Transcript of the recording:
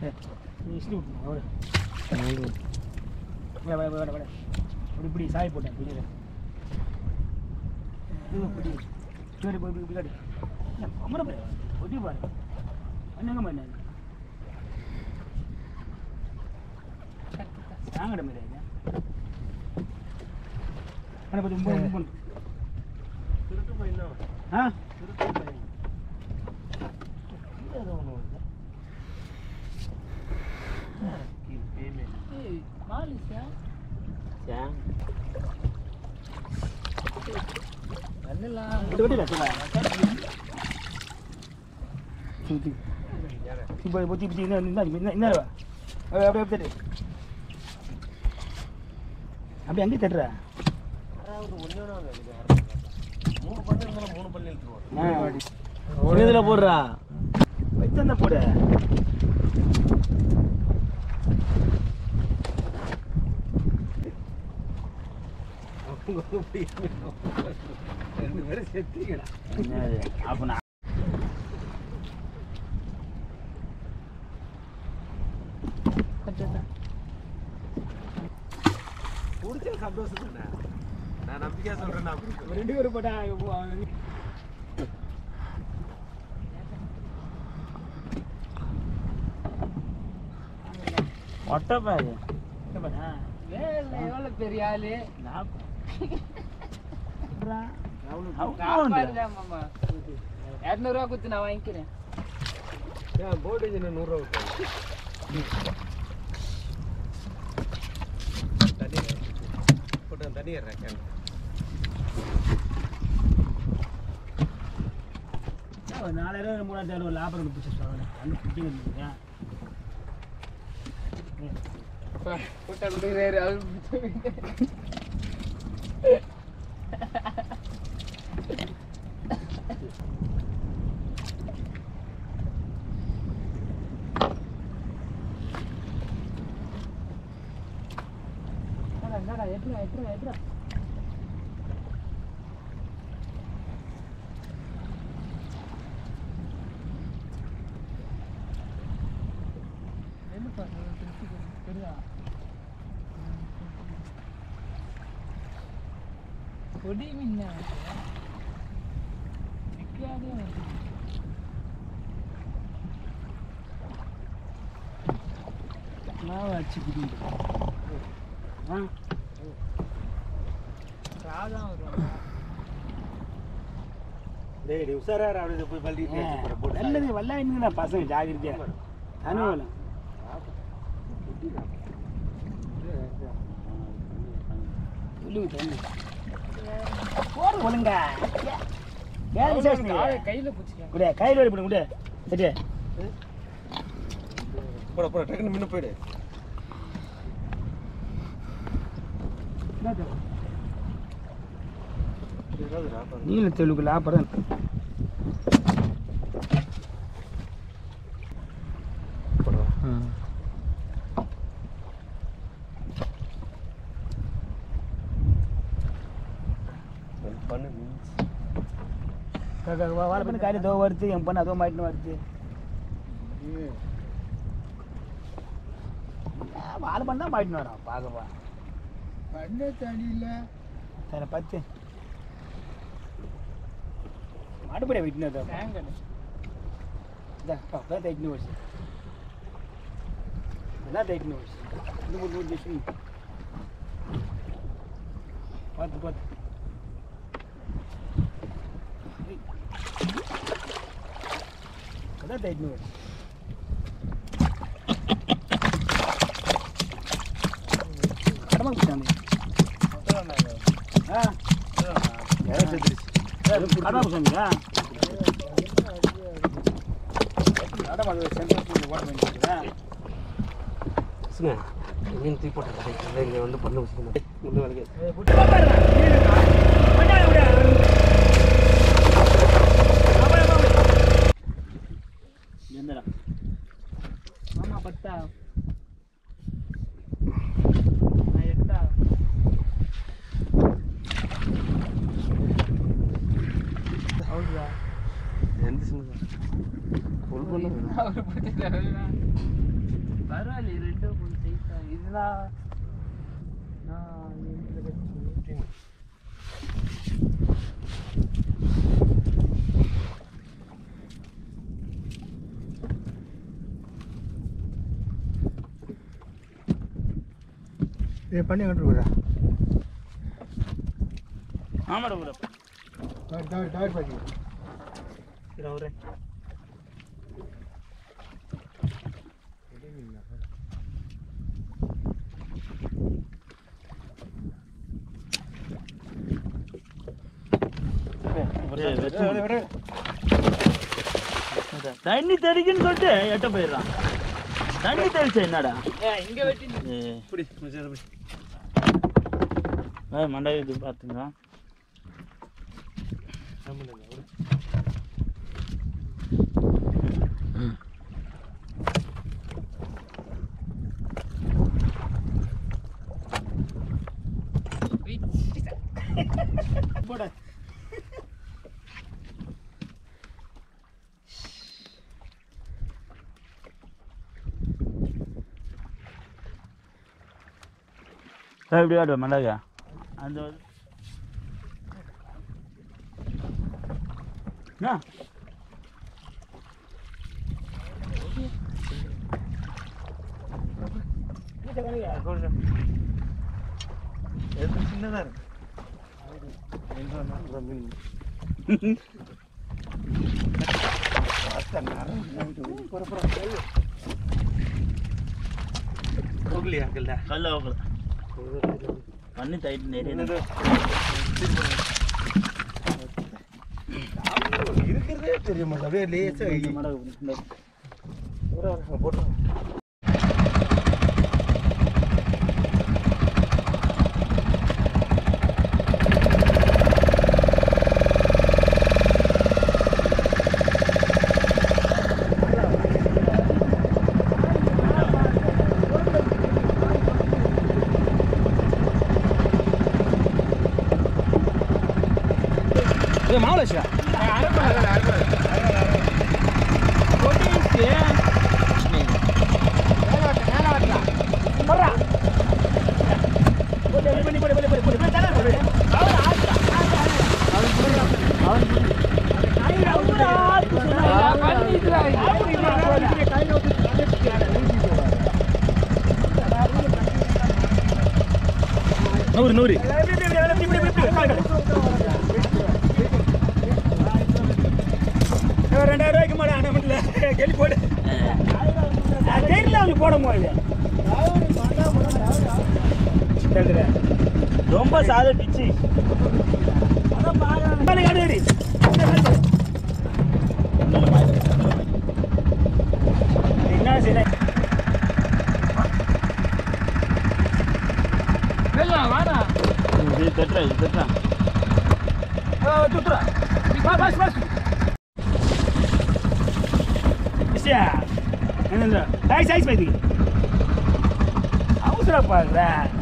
நீ இஷ்டி விட்டுமா அவரு வேட வேட வேட வேட இப்படி இப்படி சாய் போட்டேன் பிடி இது பிடி சரி போய் இப்படி காட்டு அமர பாரு ஒட்டி பாரு என்னங்க பண்ண சாங்கட மாதிரி ஆனால் பற்றி ரொம்ப ரொம்ப திருட்டு பையன் தான் ஆ திருட்டு பையன் ஏதோ ஒன்று வருது பேமெண்ட் விட்டு விட்டு சொல்ல சுத்தி இப்போ பொத்தி பிடிச்சி என்ன என்ன என்ன அப்படியே அப்படியே தட்டு அப்படியே அங்கேயே தட்டுற மூணு பல்லு இருந்தாலும் மூணு பல்லு இழுத்துருவாங்க இதில் போடுறா வச்சு போடு ரெண்டு பேரும் செத்தீங்கடா அப்போ நான் பிடிச்ச சந்தோஷம் தானே நான் நம்பிக்கையா சொல்றேன் நான் பிடிக்கும் ரெண்டு பேரும் போட்டா மொட்டை பாரு எவ்வளவு பெரிய ஆளு மாமா இரநூறுவா கொடுத்து நான் வாங்கிக்கிறேன் ஏன் போட்டு என்ன நூறுரூவா விட்டாங்க தண்ணி போட்டு தண்ணி ஏறேன் நாலாயிரம் மூணாயிரத்தி ஒரு லாபம் பிடிச்சி சொல்லுங்க அங்கே பிடிச்சி வந்துருக்கீங்க கூட்ட கொடுக்குறாரு அவரு என்னடா எட்ரா எட்ரா எட்ரா கொடி மின்ன நிக்காதே நான் வச்சு பிடிக்கிட்டு ஆ ராதான் வரும் டேய் டேய் உஷாரா இரு, அப்படியே போய் பள்ளி போட்டு நல்லது வல்லாயின்னு பசங்க ஜாகிரதையா தனுவலம் சொல்லுங்க தண்ணி போடு ஒழுங்க வேலை சேஷன் கையில பிடிச்சிக்க குடியா கையில் வழி போடு குடியா சரியா போட போட டக்குன்னு முன்ன போயிடு ஏதாவதுடா, பாரு. நீல தெலுங்கு லாபரம் போடுவா. ஒரு பண்ணு மீன்ஸ் வாழை பண்ணி காலையில் தோ வருது என் பண்ண அதோ மாட்டின்னு வருது வாழை பண்ண தான் மாட்டின்னு வரான் பார்க்கப்பா பண்ண தடியில சரி பத்து மாட்டுப்படியா விட்டுனு அதோ தேங்கல் அதான் தைட்டுன்னு வருது அதான் தைட்டுன்னு வருது இந்த மூணு மூணு டிஷ் பார்த்து பார்த்து அதான் தைட்டுன்னு வருது கடமை குடிச்சாங்க ஆ யாரும் செத்துருச்சு கடமை குடிச்சாங்க கடமை அது சென்ட்ரல் ஓட வேண்டியது சுங்க மீன் தூக்கி போட்டு இங்கே வந்து பண்ணு வச்சுக்கணும் முன்னு வேலைக்கு என்னடா மாமா பத்தா நான் எட்டா எந்த சின்ன ஃபுல் பண்ண அவரு பத்திட்டாரு பரவாயில்ல ரெண்டு மூணு சைஸ் தான் இதுதான் நான் இதுல வச்சு இது பண்ணி கட்டுருக்குறா ஆமாடா ப்ரோ டவர் டவர் டவர் பாக்கி சரி அவரே தண்ணி தெளிக்குன்னு சொல்லிட்டு எட்ட போயிடுறான் தண்ணி தெளிச்ச என்னடா ஏய், இங்க வெட்டி நின்னு. ஏ பிடி மச்சான் பிடி ஏய், மண்டை இது பார்த்துங்க ஆமாம் விடு போட எப்படி ஆடுவ மண்டகா அந்த என்ன எது சின்னதாக இருக்கு எங்க வேணாலும் மீன் போகலையா கல்ல கல்ல வைக்கல பண்ணி தைட்டு நிறைய இருக்கிறதே தெரிய மாட்டேன் அப்படியே லேசாக மடகு போட்டு மாவளேஷா நான் பண்ணிட்டுடா. நூறு நூறு ரெண்டாயிரம் ரூபாய்க்கு மேலே அண்ணாமட்டில் கெளி போடு தெரியல அவங்க போடும் போது ரொம்ப சாத பிச்சு காடு என்ன சரி வெள்ளம், வாடா. இது தட்டுறா இது தட்டுறா துத்துறா பஸ் பஸ் விஷயா என்ன சைஸ் சைஸ் பைத்தி அவசரம் பாக்குறேன்